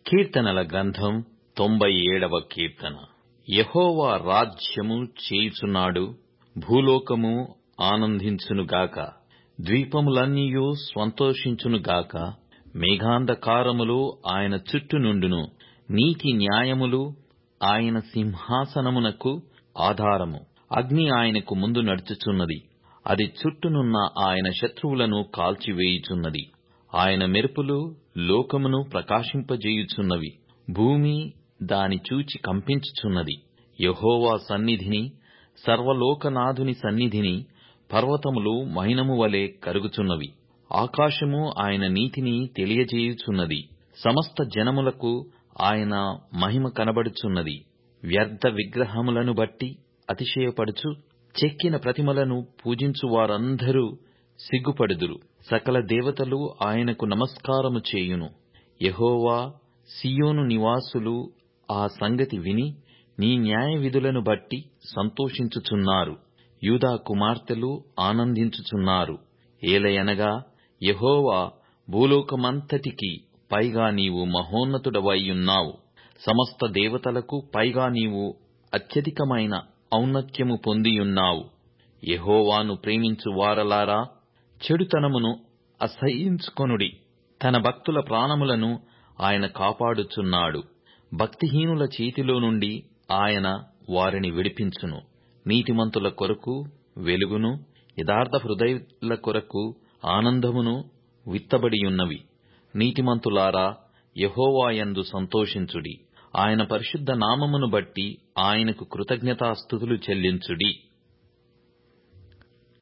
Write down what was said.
కీర్తనల గ్రంథం తొంభై ఏడవ కీర్తన యెహోవా రాజ్యము చేయుచున్నాడు భూలోకము ఆనందించునుగాక ద్వీపములన్నీయు సంతోషించునుగాక మేఘాంధకారములు ఆయన చుట్టూ నుండును నీతి న్యాయములు ఆయన సింహాసనమునకు ఆధారము అగ్ని ఆయనకు ముందు నడుచుచున్నది అది చుట్టూనున్న ఆయన శత్రువులను కాల్చివేయుచున్నది ఆయన మెరుపులు లోకమును ప్రకాశింపజేయుచున్నవి భూమి దాని చూచి కంపించుచున్నది యెహోవా సన్నిధిని సర్వలోకనాథుని సన్నిధిని పర్వతములు మైనము వలె కరుగుచున్నవి ఆకాశము ఆయన నీతిని తెలియజేయుచున్నది సమస్త జనములకు ఆయన మహిమ కనబడుచున్నది వ్యర్థ విగ్రహములను బట్టి అతిశయపడుచు చెక్కిన ప్రతిమలను పూజించువారందరూ సిగ్గుపడుదురు సకల దేవతలు ఆయనకు నమస్కారము చేయును యెహోవా సీయోను నివాసులు ఆ సంగతి విని నీ న్యాయవిధులను బట్టి సంతోషించుచున్నారు యూదా కుమార్తెలు ఆనందించుచున్నారు ఏలయనగా యెహోవా భూలోకమంతటికి పైగా నీవు మహోన్నతుడవైయున్నావు సమస్త దేవతలకు పైగా నీవు అత్యధికమైన ఔన్నత్యము పొందియున్నావు యెహోవాను ప్రేమించు వారలారా చెడుతనమును అసహ్యించుకొనుడి తన భక్తుల ప్రాణములను ఆయన కాపాడుచున్నాడు భక్తిహీనుల చేతిలో నుండి ఆయన వారిని విడిపించును నీతిమంతుల కొరకు వెలుగును యథార్థ హృదయుల కొరకు ఆనందమును విత్తబడియున్నవి నీతిమంతులారా యెహోవాయందు సంతోషించుడి ఆయన పరిశుద్ధ నామమును బట్టి ఆయనకు కృతజ్ఞతాస్థుతులు చెల్లించుడి